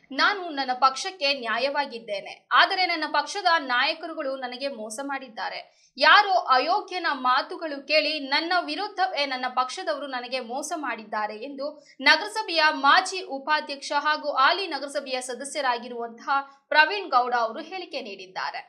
ನಾನು ನನ್ನ ಪಕ್ಷಕ್ಕೆ ನ್ಯಾಯವಾಗಿದ್ದೇನೆ ಆದರೆ ನನ್ನ ಪಕ್ಷದ ನಾಯಕರುಗಳು ನನಗೆ ಮೋಸ ಮಾಡಿದ್ದಾರೆ ಯಾರೋ ಅಯೋಗ್ಯನ ಮಾತುಗಳು ಕೇಳಿ ನನ್ನ ವಿರುದ್ಧವೇ ನನ್ನ ಪಕ್ಷದವರು ನನಗೆ ಮೋಸ ಮಾಡಿದ್ದಾರೆ ಎಂದು ನಗರಸಭೆಯ ಮಾಜಿ ಉಪಾಧ್ಯಕ್ಷ ಹಾಗೂ ಹಾಲಿ ನಗರಸಭೆಯ ಸದಸ್ಯರಾಗಿರುವಂತಹ ಪ್ರವೀಣ್ ಗೌಡ ಅವರು ಹೇಳಿಕೆ ನೀಡಿದ್ದಾರೆ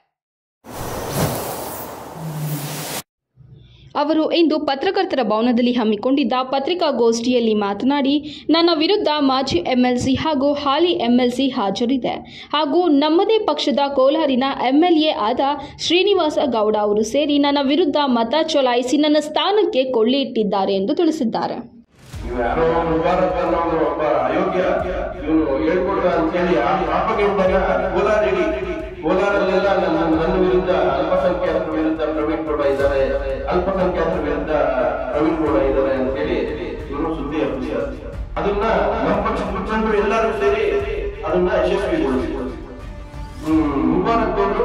ಅವರು ಇಂದು ಪತ್ರಕರ್ತರ ಭವನದಲ್ಲಿ ಹಮ್ಮಿಕೊಂಡಿದ್ದ ಪತ್ರಿಕಾಗೋಷ್ಠಿಯಲ್ಲಿ ಮಾತನಾಡಿ ನನ್ನ ವಿರುದ್ಧ ಮಾಜಿ ಎಂಎಲ್ಸಿ ಹಾಗೂ ಹಾಲಿ ಎಂಎಲ್ಸಿ ಹಾಜರಿದೆ ಹಾಗೂ ನಮ್ಮದೇ ಪಕ್ಷದ ಕೋಲಾರಿನ ಎಂಎಲ್ಎ ಆದ ಶ್ರೀನಿವಾಸ ಗೌಡ ಅವರು ಸೇರಿ ನನ್ನ ವಿರುದ್ಧ ಮತ ಚಲಾಯಿಸಿ ನನ್ನ ಸ್ಥಾನಕ್ಕೆ ಕೊಳ್ಳಿ ಇಟ್ಟಿದ್ದಾರೆ ಎಂದು ತಿಳಿಸಿದ್ದಾರೆ ಇವ ಯಾರೋ ಮುಬಾರಕ್ ಅನ್ನೋನು ಒಬ್ಬ ಅಯೋಗ್ಯ ಇವನು ಹೇಳ್ಕೊಡ್ದ ಅಂತ ಹೇಳಿ ಆ ಪ್ರಾಪಗೆಂಡನ ಕೋಲಾರ ಇಡೀ ಕೋಲಾರಲ್ಲೆಲ್ಲ ನನ್ನ ನನ್ನ ವಿರುದ್ಧ ಅಲ್ಪಸಂಖ್ಯಾತರ ವಿರುದ್ಧ ಪ್ರವೀಣ್ ಗೌಡ ಇದ್ದಾರೆ ಅಲ್ಪಸಂಖ್ಯಾತರ ವಿರುದ್ಧ ಪ್ರವೀಣ್ ಗೌಡ ಇದ್ದಾರೆ ಅಂತ ಹೇಳಿ ಇವನು ಸುದ್ದಿ ಹಬ್ಬಿಸ್ತಾರೆ ಅದನ್ನ ನಮ್ಮ ಪಕ್ಷ ಮುಖಂಡರು ಎಲ್ಲರೂ ಸೇರಿ ಅದನ್ನ ಯಶಸ್ವಿಗೊಳಿಸಿದ್ರು ಹ್ಮ್ ಮುಬಾರಕ್ ಅವರು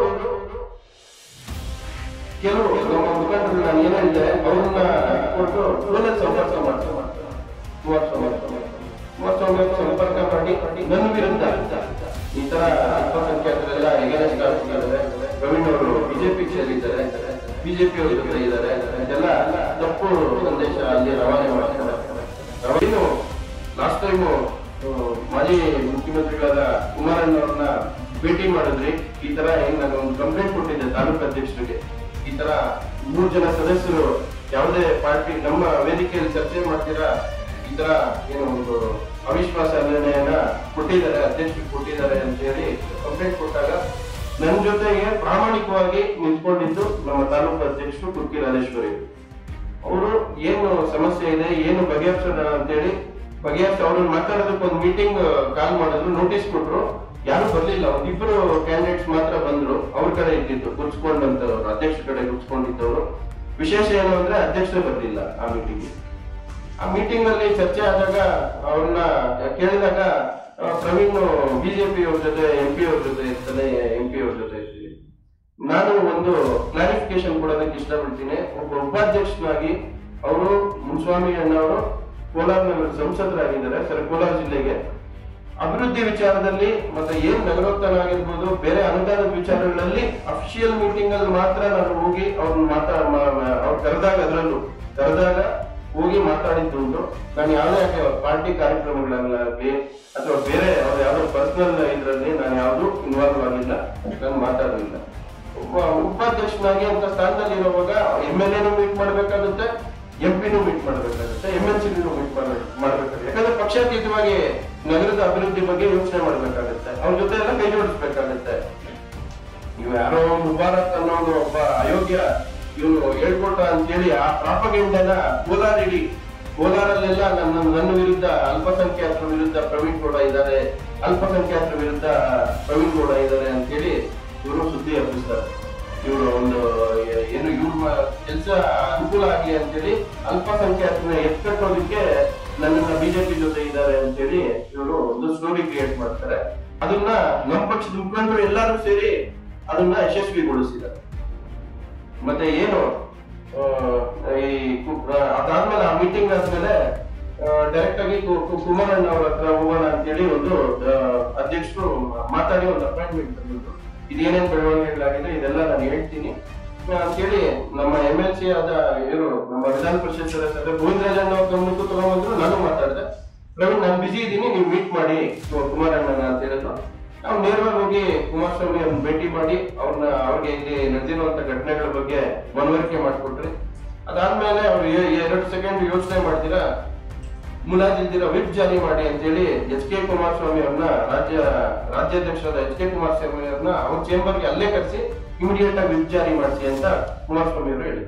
ಕೆಲವು ನಮ್ಮ ಮುಖಂಡರು ನಾನು ಏನ್ ಹೇಳಿದೆ ಅವ್ರನ್ನ ಕೊಟ್ಟು ಫೋನಲ್ಲಿ ಸಂಪರ್ಕ ಮಾಡ್ತಾರೆ ಕುಮಾರಸ್ವಾಮಿ ಕುಮಾರಸ್ವಾಮಿ ಸಂಪರ್ಕ ಮಾಡಿ ನನ್ನ ವಿರುದ್ಧ ಈ ತರ ಅಲ್ಪಸಂಖ್ಯಾತರೆಲ್ಲ ಎಗನೆಸ್ಟ್ ಆಗ್ತಿದ್ದಾರೆ ಪ್ರವೀಣ್ ಅವರು ಬಿಜೆಪಿ ಸೇರಿದ್ದಾರೆ ಬಿಜೆಪಿ ಅವ್ರ ಜೊತೆ ಇದ್ದಾರೆ ಇದೆಲ್ಲ ತಪ್ಪು ಸಂದೇಶ ಅಲ್ಲಿ ರವಾನೆ ಮಾಡ್ತಾರೆ ರವಾನು ಲಾಸ್ಟ್ ಟೈಮು ಮಾಜಿ ಮುಖ್ಯಮಂತ್ರಿಗಳಾದ ಕುಮಾರಣ್ಣ ಅವ್ರನ್ನ ಭೇಟಿ ಮಾಡಿದ್ರಿ ಈ ತರ ಹೆಂಗ್ ನಾನು ಒಂದು ಕಂಪ್ಲೇಂಟ್ ಕೊಟ್ಟಿದ್ದೆ ತಾಲೂಕು ಅಧ್ಯಕ್ಷರಿಗೆ ಈ ತರ ಮೂರು ಜನ ಸದಸ್ಯರು ಯಾವುದೇ ಪಾರ್ಟಿ ನಮ್ಮ ವೇದಿಕೆಯಲ್ಲಿ ಚರ್ಚೆ ಮಾಡ್ತೀರಾ ಈ ತರ ಏನು ಒಂದು ಅವಿಶ್ವಾಸ ನಿರ್ಣಯನ ಕೊಟ್ಟಿದ್ದಾರೆ ಅಧ್ಯಕ್ಷರಿಗೆ ಕೊಟ್ಟಿದ್ದಾರೆ ಅಂತ ಹೇಳಿ ಕಂಪ್ಲೇಂಟ್ ಕೊಟ್ಟಾಗ ನನ್ನ ಜೊತೆಗೆ ಪ್ರಾಮಾಣಿಕವಾಗಿ ನಿಂತ್ಕೊಂಡಿದ್ದು ನಮ್ಮ ತಾಲೂಕು ಅಧ್ಯಕ್ಷರು ಕುರ್ಕಿ ರಾಜೇಶ್ವರಿ ಅವರು ಏನು ಸಮಸ್ಯೆ ಇದೆ ಏನು ಬಗೆಹರಿಸೋಣ ಅಂತೇಳಿ ಬಗೆಹರಿಸಿ ಅವ್ರನ್ನ ಮಾತಾಡೋದಕ್ಕೆ ಒಂದು ಮೀಟಿಂಗ್ ಕಾಲ್ ಮಾಡಿದ್ರು ನೋಟಿಸ್ ಕೊಟ್ರು ಯಾರು ಬರ್ಲಿಲ್ಲ ಒಂದಿಬ್ರು ಕ್ಯಾಂಡಿಡೇಟ್ಸ್ ಮಾತ್ರ ಬಂದ್ರು ಅವ್ರ ಕಡೆ ಇದ್ದಿದ್ದು ಗುರ್ಸ್ಕೊಂಡಂತವ್ರು ಅಧ್ಯಕ್ಷ ಕಡೆ ಗುರ್ಸ್ಕೊಂಡಿದ್ದವರು ವಿಶೇಷ ಏನು ಅಂದ್ರೆ ಅಧ್ಯಕ್ಷರೇ ಬರ್ಲಿಲ್ಲ ಆ ಮೀಟಿಂಗ್ ಆ ಮೀಟಿಂಗ್ ಅಲ್ಲಿ ಚರ್ಚೆ ಆದಾಗ ಅವ್ರನ್ನ ಕೇಳಿದಾಗ ಆ, ಪ್ರವೀಣ್ ಬಿಜೆಪಿ ಅವ್ರ ಜೊತೆ ಎಂ ಪಿ ಅವ್ರ ಜೊತೆ ಇರ್ತಾನೆ ಎಂ ಪಿ ಅವ್ರ ಜೊತೆ ಇರ್ತೀನಿ ನಾನು ಒಂದು ಕ್ಲಾರಿಫಿಕೇಶನ್ ಕೊಡೋದಕ್ಕೆ ಇಷ್ಟಪಡ್ತೀನಿ ಒಬ್ಬ ಉಪಾಧ್ಯಕ್ಷನಾಗಿ ಅವರು ಮುನ್ಸ್ವಾಮಿ ಅಣ್ಣವರು ಕೋಲಾರ ನಗರ ಸಂಸದರಾಗಿದ್ದಾರೆ ಸರ್ ಕೋಲಾರ ಜಿಲ್ಲೆಗೆ ಅಭಿವೃದ್ಧಿ ವಿಚಾರದಲ್ಲಿ ಮತ್ತೆ ಏನ್ ನಗರೋತ್ಥಾನ ಆಗಿರ್ಬೋದು ಬೇರೆ ಅನುದಾನದ ವಿಚಾರಗಳಲ್ಲಿ ಅಫಿಷಿಯಲ್ ಮೀಟಿಂಗ್ ಅಲ್ಲಿ ಮಾತ್ರ ನಾನು ಹೋಗಿ ಅವ್ರನ್ನ ಮಾತಾ ಅವ್ರು ಕರೆದಾಗ ಅದರಲ್ಲೂ ಕರೆದಾಗ ಹೋಗಿ ಮಾತಾಡಿದ್ದು ಉಂಟು ನಾನು ಯಾವುದೇ ಪಾರ್ಟಿ ಕಾರ್ಯಕ್ರಮಗಳಲ್ಲಾಗಲಿ ಅಥವಾ ಬೇರೆ ಅವ್ರ ಯಾವ್ದೋ ಪರ್ಸನಲ್ ಇದ್ರಲ್ಲಿ ನಾನು ಯಾವ್ದು ಇನ್ವಾಲ್ವ್ ಆಗಿಲ್ಲ ನಾನು ಮಾತಾಡಲಿಲ್ಲ ಒಬ್ಬ ಉಪಾಧ್ಯಕ್ಷನಾಗಿ ಅಂತ ಸ್ಥಾನದಲ್ಲಿ ಇರುವಾಗ ಎಂ ಎಲ್ ಎನು ಮೀಟ್ ಮಾಡ್ಬೇಕಾಗುತ್ತೆ ಎಂ ಪಿನೂ ಮೀಟ್ ಮಾಡ್ಬೇಕಾಗುತ್ತೆ ಎಂ ಎಲ್ ಸಿನೂ ಮೀಟ್ ಮಾಡ್ಬೇಕಾಗುತ್ತೆ ಯಾಕಂದ್ರೆ ಪಕ್ಷಾತೀತವಾಗಿ ನಗರದ ಅಭಿವೃದ್ಧಿ ಬಗ್ಗೆ ಯೋಚನೆ ಮಾಡ್ಬೇಕಾಗುತ್ತೆ ಅವ್ರ ಜೊತೆ ಎಲ್ಲ ಕೈ ಜೋಡಿಸ್ಬೇಕಾಗುತ್ತೆ ಇವ ಯಾರೋ ಮುಬಾರಕ್ ಅನ್ನೋನು ಒಬ್ಬ ಅಯೋಗ್ಯ ಇವನು ಹೇಳ್ಕೊಟ್ಟ ಅಂತೇಳಿ ಆ ಪ್ರಾಪಗೆಂಡನ ಕೋಲಾರ ಇಡೀ ಕೋಲಾರಲ್ಲೆಲ್ಲ ನನ್ನ ನನ್ನ ವಿರುದ್ಧ ಅಲ್ಪಸಂಖ್ಯಾತರ ವಿರುದ್ಧ ಪ್ರವೀಣ್ ಗೌಡ ಇದ್ದಾರೆ ಅಲ್ಪಸಂಖ್ಯಾತರ ವಿರುದ್ಧ ಪ್ರವೀಣ್ ಗೌಡ ಇದ್ದಾರೆ ಅಂತೇಳಿ ಇವರು ಸುದ್ದಿ ಹಬ್ಬಿಸ್ತಾರೆ ಇವರು ಒಂದು ಏ- ಏನು ಇವ್ರ ಕೆಲಸ ಅನುಕೂಲ ಆಗ್ಲಿ ಅಂತೇಳಿ ಅಲ್ಪಸಂಖ್ಯಾತರನ್ನ ಎತ್ಕಟ್ಟೋದಕ್ಕೆ ನನ್ನನ್ನ ಬಿಜೆಪಿ ಜೊತೆ ಇದ್ದಾರೆ ಅಂತೇಳಿ ಇವರು ಒಂದು ಸ್ಟೋರಿ ಕ್ರಿಯೇಟ್ ಮಾಡ್ತಾರೆ ಅದನ್ನ ನಮ್ಮ ಪಕ್ಷದ ಮುಖಂಡರು ಎಲ್ಲರೂ ಸೇರಿ ಅದನ್ನ ಯಶಸ್ವಿಗೊಳಿಸಿದ್ದಾರೆ ಮತ್ತೆ ಏನು ಆ, ಈ ಕು- ಆ, ಅದಾದ್ಮೇಲೆ ಆ ಮೀಟಿಂಗ್ ಆದ್ಮೇಲೆ ಡೈರೆಕ್ಟ್ ಆಗಿ ಕು- ಕು- ಕುಮಾರಣ್ಣ ಅವ್ರ ಹತ್ರ ಹೋಗೋಣ ಅಂತೇಳಿ ಒಂದು ಆ, ಅಧ್ಯಕ್ಷರು ಮಾತಾಡಿ ಒಂದು ಅಪಾಯಿಂಟ್ಮೆಂಟ್ ತಂದಿದ್ರು ಇದೇನೇನ್ ಬೆಳವಣಿಗೆಗಳಾಗಿದೆ ಇದೆಲ್ಲ ನಾನು ಹೇಳ್ತೀನಿ ಆ, ಅಂತೇಳಿ ನಮ್ಮ ಎಂ ಎಲ್ ಸಿ ಆದ ಇವರು ನಮ್ಮ ವಿಧಾನ ಪರಿಷತ್ ಸದಸ್ಯರ ಗೋವಿಂದರಾಜಣ್ಣ ಅವ್ರ ಗಮನಕ್ಕೂ ತಗೊಂಡ್ಬಂದ್ರು ನಾನು ಮಾತಾಡಿದೆ ಪ್ರವೀಣ್ ನಾನು ಬಿಸಿ ಇದ್ದೀನಿ ನೀವು ಮೀಟ್ ಮಾಡಿ ಕು- ಕುಮಾರಣ್ಣನ ಅಂತ ಹೇಳಿದ್ರು ನಾವು ನೇರವಾಗಿ ಹೋಗಿ ಕುಮಾರಸ್ವಾಮಿ ಅವ್ರನ್ನ ಭೇಟಿ ಮಾಡಿ ಅವ್ರನ್ನ ಅವ್ರಿಗೆ ಇಲ್ಲಿ ನಡೆದಿರುವಂತ ಘಟನೆಗಳ ಬಗ್ಗೆ ಮನವರಿಕೆ ಮಾಡಿಕೊಟ್ರಿ ಅದಾದ್ಮೇಲೆ ಅವ್ರು ಎ- ಎರಡು ಸೆಕೆಂಡ್ ಯೋಚನೆ ಮಾಡ್ತೀರಾ ಮುಲಾಜಿಲ್ದಿರ ವಿಪ್ ಜಾರಿ ಮಾಡಿ ಅಂತೇಳಿ ಎಚ್ ಕೆ ಕುಮಾರಸ್ವಾಮಿ ಅವ್ರನ್ನ ರಾಜ್ಯ ರಾಜ್ಯಾಧ್ಯಕ್ಷರಾದ ಎಚ್ ಕೆ ಕುಮಾರಸ್ವಾಮಿ ಅವ್ರನ್ನ ಅವ್ರ ಚೇಂಬರ್ಗೆ ಅಲ್ಲೇ ಕರೆಸಿ ಇಮಿಡಿಯೇಟ್ ಆಗಿ ವಿಪ್ ಜಾರಿ ಮಾಡಿಸಿ ಅಂತ ಕುಮಾರಸ್ವಾಮಿ ಅವರು ಹೇಳಿದ್ರು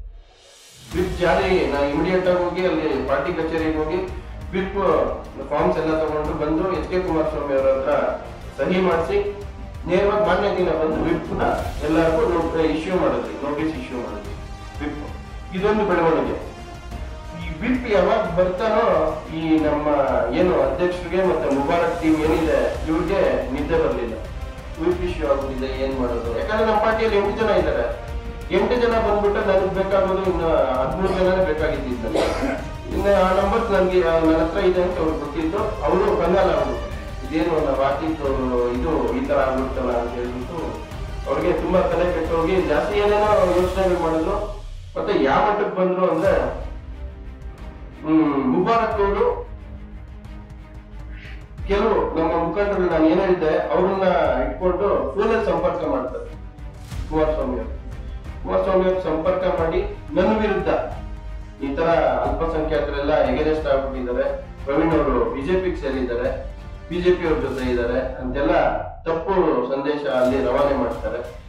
ವಿಪ್ ಜಾರಿ ನಾನು ಇಮಿಡಿಯೇಟ್ ಆಗಿ ಹೋಗಿ ಅಲ್ಲಿ ಪಾರ್ಟಿ ಕಚೇರಿಗೆ ಹೋಗಿ ವಿಪ್ ಫಾರ್ಮ್ಸ್ ಎಲ್ಲ ತಗೊಂಡು ಬಂದು ಎಚ್ ಕೆ ಕುಮಾರಸ್ವಾಮಿ ಅವರ ಹತ್ರ ಸಹಿ ಮಾಡಿಸಿ ನೇರವಾಗಿ ಮಾನ್ಯ ದಿನ ಬಂದು ವಿಪ್ ನ ಎಲ್ಲರಿಗೂ ಇಶ್ಯೂ ಮಾಡಿದ್ವಿ ನೋಟಿಸ್ ಇಶ್ಯೂ ಮಾಡಿದ್ವಿ ವಿಪ್ ಇದೊಂದು ಬೆಳವಣಿಗೆ ಈ ವಿಪ್ ಯಾವಾಗ ಬರ್ತಾನೋ ಈ ನಮ್ಮ ಏನು ಅಧ್ಯಕ್ಷರಿಗೆ ಮತ್ತೆ ಮುಬಾರಕ್ ಟೀಮ್ ಏನಿದೆ ಇವ್ರಿಗೆ ನಿದ್ದೆ ಬರಲಿಲ್ಲ ವಿಪ್ ಇಶ್ಯೂ ಆಗುದಿದೆ ಏನ್ ಮಾಡೋದು ಯಾಕಂದ್ರೆ ನಮ್ಮ ಪಾರ್ಟಿಯಲ್ಲಿ ಎಂಟು ಜನ ಇದ್ದಾರೆ ಎಂಟು ಜನ ಬಂದ್ಬಿಟ್ಟು ನನಗೆ ಬೇಕಾಗೋದು ಇನ್ನು ಹದಿಮೂರು ಜನನೇ ಬೇಕಾಗಿದ್ದು ನನಗೆ ಇನ್ನು ಆ ನಂಬರ್ ನನಗೆ ನನ್ನ ಹತ್ರ ಇದೆ ಅಂತ ಅವ್ರಿಗೆ ಗೊತ್ತಿತ್ತು ಅವರು ಬಂಗಾಲ ಅವರು ಇದೇನು ನಾವು ಹಾಕಿದ್ದು ಇದು ಈ ತರ ಆಗ್ಬಿಡ್ತಲ್ಲ ಅಂತ ಹೇಳ್ಬಿಟ್ಟು ಅವ್ರಿಗೆ ತುಂಬಾ ತಲೆ ಕೆಟ್ಟೋಗಿ ಜಾಸ್ತಿ ಏನೇನೋ ಯೋಚನೆಗಳು ಮಾಡಿದ್ರು ಮತ್ತೆ ಯಾವ ಮಟ್ಟಕ್ಕೆ ಬಂದ್ರು ಅಂದ್ರೆ ಹ್ಮ್ ಮುಬಾರಕ್ ಅವರು ಕೆಲವು ನಮ್ಮ ಮುಖಂಡರು ನಾನು ಏನ್ ಹೇಳಿದ್ದೆ ಅವ್ರನ್ನ ಇಟ್ಕೊಂಡು ಫೋನಲ್ಲಿ ಸಂಪರ್ಕ ಮಾಡ್ತಾರೆ ಕುಮಾರಸ್ವಾಮಿ ಅವರು ಕುಮಾರಸ್ವಾಮಿ ಅವರು ಸಂಪರ್ಕ ಮಾಡಿ ನನ್ನ ವಿರುದ್ಧ ಈ ತರ ಅಲ್ಪಸಂಖ್ಯಾತರೆಲ್ಲ ಎಗೆನೆಸ್ಟ್ ಆಗ್ಬಿಟ್ಟಿದ್ದಾರೆ ಪ್ರವೀಣ್ ಅವರು ಬಿಜೆಪಿಗೆ ಸೇರಿದ್ದಾರೆ ಬಿಜೆಪಿ ಅವ್ರ ಜೊತೆ ಇದ್ದಾರೆ ಅಂತೆಲ್ಲ ತಪ್ಪು ಸಂದೇಶ ಅಲ್ಲಿ ರವಾನೆ ಮಾಡ್ತಾರೆ